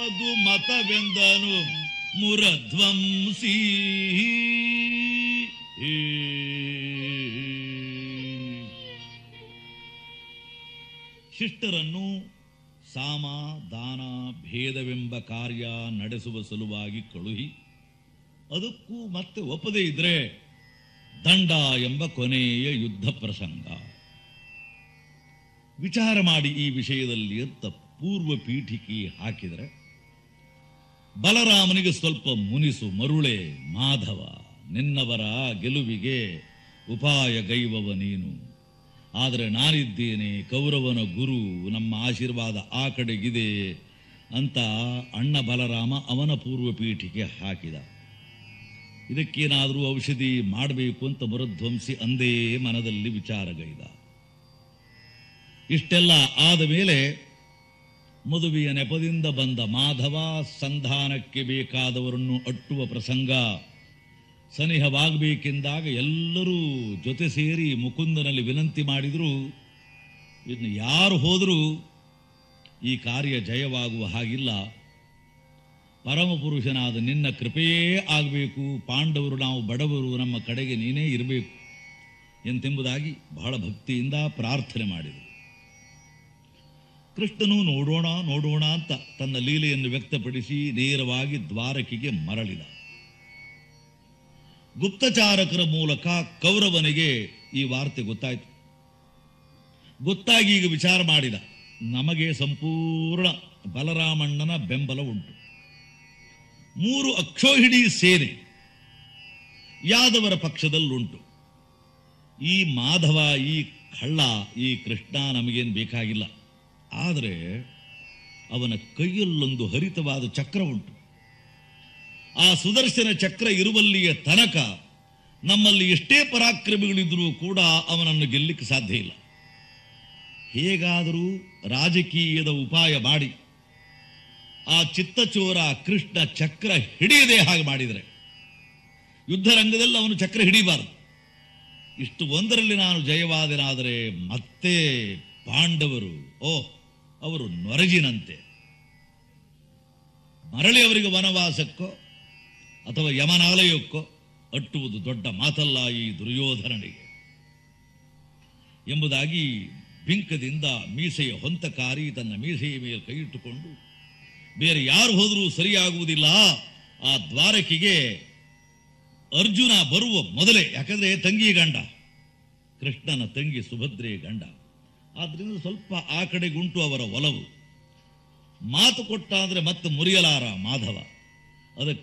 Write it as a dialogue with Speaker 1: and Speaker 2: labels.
Speaker 1: ಮದು ಮತವೆಂದನು ಮುರಧ್ವಂಸಿ ಶಿಷ್ಟರನ್ನು ಸಾಮ ದಾನ ಭೇದವೆಂಬ ಕಾರ್ಯ ನಡೆಸುವ ಸಲುವಾಗಿ ಕಳುಹಿ ಅದಕ್ಕೂ ಮತ್ತೆ ಒಪ್ಪದೇ ಇದ್ರೆ ದಂಡ ಎಂಬ ಕೊನೆಯ ಯುದ್ಧ ಪ್ರಸಂಗ ವಿಚಾರ ಮಾಡಿ ಈ ವಿಷಯದಲ್ಲಿ ಅಂತ ಪೂರ್ವ ಪೀಠಿಕೆ ಹಾಕಿದರೆ ಬಲರಾಮನಿಗೆ ಸ್ವಲ್ಪ ಮುನಿಸು ಮರುಳೆ ಮಾಧವ ನಿನ್ನವರ ಗೆಲುವಿಗೆ ಉಪಾಯ ಗೈವವ ನೀನು ಆದರೆ ನಾನಿದ್ದೇನೆ ಕೌರವನ ಗುರು ನಮ್ಮ ಆಶೀರ್ವಾದ ಆ ಕಡೆಗಿದೆ ಅಂತ ಅಣ್ಣ ಬಲರಾಮ ಅವನ ಪೂರ್ವ ಪೀಠಿಗೆ ಹಾಕಿದ ಇದಕ್ಕೇನಾದರೂ ಔಷಧಿ ಮಾಡಬೇಕು ಅಂತ ಮರುಧ್ವಂಸಿ ಅಂದೇ ಮನದಲ್ಲಿ ವಿಚಾರಗೈದ ಇಷ್ಟೆಲ್ಲ ಆದ ಮೇಲೆ ಮದುವೆಯ ನೆಪದಿಂದ ಬಂದ ಮಾಧವ ಸಂಧಾನಕ್ಕೆ ಬೇಕಾದವರನ್ನು ಅಟ್ಟುವ ಪ್ರಸಂಗ ಸನಿಹವಾಗಬೇಕೆಂದಾಗ ಎಲ್ಲರೂ ಜೊತೆ ಸೇರಿ ಮುಕುಂದನಲ್ಲಿ ವಿನಂತಿ ಮಾಡಿದರೂ ಇನ್ನು ಯಾರು ಹೋದರೂ ಈ ಕಾರ್ಯ ಜಯವಾಗುವ ಹಾಗಿಲ್ಲ ಪರಮಪುರುಷನಾದ ನಿನ್ನ ಕೃಪೆಯೇ ಆಗಬೇಕು ಪಾಂಡವರು ನಾವು ಬಡವರು ನಮ್ಮ ಕಡೆಗೆ ನೀನೇ ಇರಬೇಕು ಎಂತೆಂಬುದಾಗಿ ಬಹಳ ಭಕ್ತಿಯಿಂದ ಪ್ರಾರ್ಥನೆ ಮಾಡಿದರು ಕೃಷ್ಣನು ನೋಡೋಣ ನೋಡೋಣ ಅಂತ ತನ್ನ ಲೀಲೆಯನ್ನು ವ್ಯಕ್ತಪಡಿಸಿ ನೇರವಾಗಿ ದ್ವಾರಕಿಗೆ ಮರಳಿದ ಗುಪ್ತಚಾರಕರ ಮೂಲಕ ಕೌರವನಿಗೆ ಈ ವಾರ್ತೆ ಗೊತ್ತಾಯಿತು ಗೊತ್ತಾಗಿ ಈಗ ವಿಚಾರ ಮಾಡಿದ ನಮಗೆ ಸಂಪೂರ್ಣ ಬಲರಾಮಣ್ಣನ ಬೆಂಬಲ ಉಂಟು ಮೂರು ಅಕ್ಷೋಹಿಣಿ ಸೇನೆ ಯಾದವರ ಪಕ್ಷದಲ್ಲುಂಟು ಈ ಮಾಧವ ಈ ಕಳ್ಳ ಈ ಕೃಷ್ಣ ನಮಗೇನು ಬೇಕಾಗಿಲ್ಲ ಆದರೆ ಅವನ ಕೈಯಲ್ಲೊಂದು ಹರಿತವಾದ ಚಕ್ರ ಉಂಟು ಆ ಸುದರ್ಶನ ಚಕ್ರ ಇರುವಲ್ಲಿಯ ತನಕ ನಮ್ಮಲ್ಲಿ ಎಷ್ಟೇ ಪರಾಕ್ರಮಿಗಳಿದ್ರೂ ಕೂಡ ಅವನನ್ನು ಗೆಲ್ಲಿಕ್ಕೆ ಸಾಧ್ಯ ಇಲ್ಲ ಹೇಗಾದರೂ ರಾಜಕೀಯದ ಉಪಾಯ ಮಾಡಿ ಆ ಚಿತ್ತಚೋರ ಕೃಷ್ಣ ಚಕ್ರ ಹಿಡಿಯದೆ ಹಾಗೆ ಮಾಡಿದರೆ ಯುದ್ಧ ರಂಗದಲ್ಲಿ ಅವನು ಚಕ್ರ ಹಿಡಿಬಾರದು ಇಷ್ಟು ಒಂದರಲ್ಲಿ ನಾನು ಜಯವಾದನಾದರೆ ಮತ್ತೆ ಪಾಂಡವರು ಓ ಅವರು ನೊರಜಿನಂತೆ ಮರಳಿ ಅವರಿಗೆ ವನವಾಸಕ್ಕೋ ಅಥವಾ ಯಮನಾಲಯಕ್ಕೋ ಅಟ್ಟುವುದು ದೊಡ್ಡ ಮಾತಲ್ಲ ಈ ದುರ್ಯೋಧನನಿಗೆ ಎಂಬುದಾಗಿ ಬಿಂಕದಿಂದ ಮೀಸೆಯ ಹೊಂತಕಾರಿ ತನ್ನ ಮೀಸೆಯ ಮೇಲೆ ಕೈಯಿಟ್ಟುಕೊಂಡು ಬೇರೆ ಯಾರು ಹೋದರೂ ಸರಿಯಾಗುವುದಿಲ್ಲ ಆ ದ್ವಾರಕಿಗೆ ಅರ್ಜುನ ಬರುವ ಮೊದಲೇ ಯಾಕಂದ್ರೆ ತಂಗಿ ಗಂಡ ಕೃಷ್ಣನ ತಂಗಿ ಸುಭದ್ರೆ ಗಂಡ ಆದ್ರಿಂದ ಸ್ವಲ್ಪ ಆ ಕಡೆಗುಂಟು ಅವರ ಒಲವು ಮಾತು ಕೊಟ್ಟ ಅಂದ್ರೆ ಮತ್ತೆ ಮುರಿಯಲಾರ ಮಾಧವ ಅದಕ್ಕೆ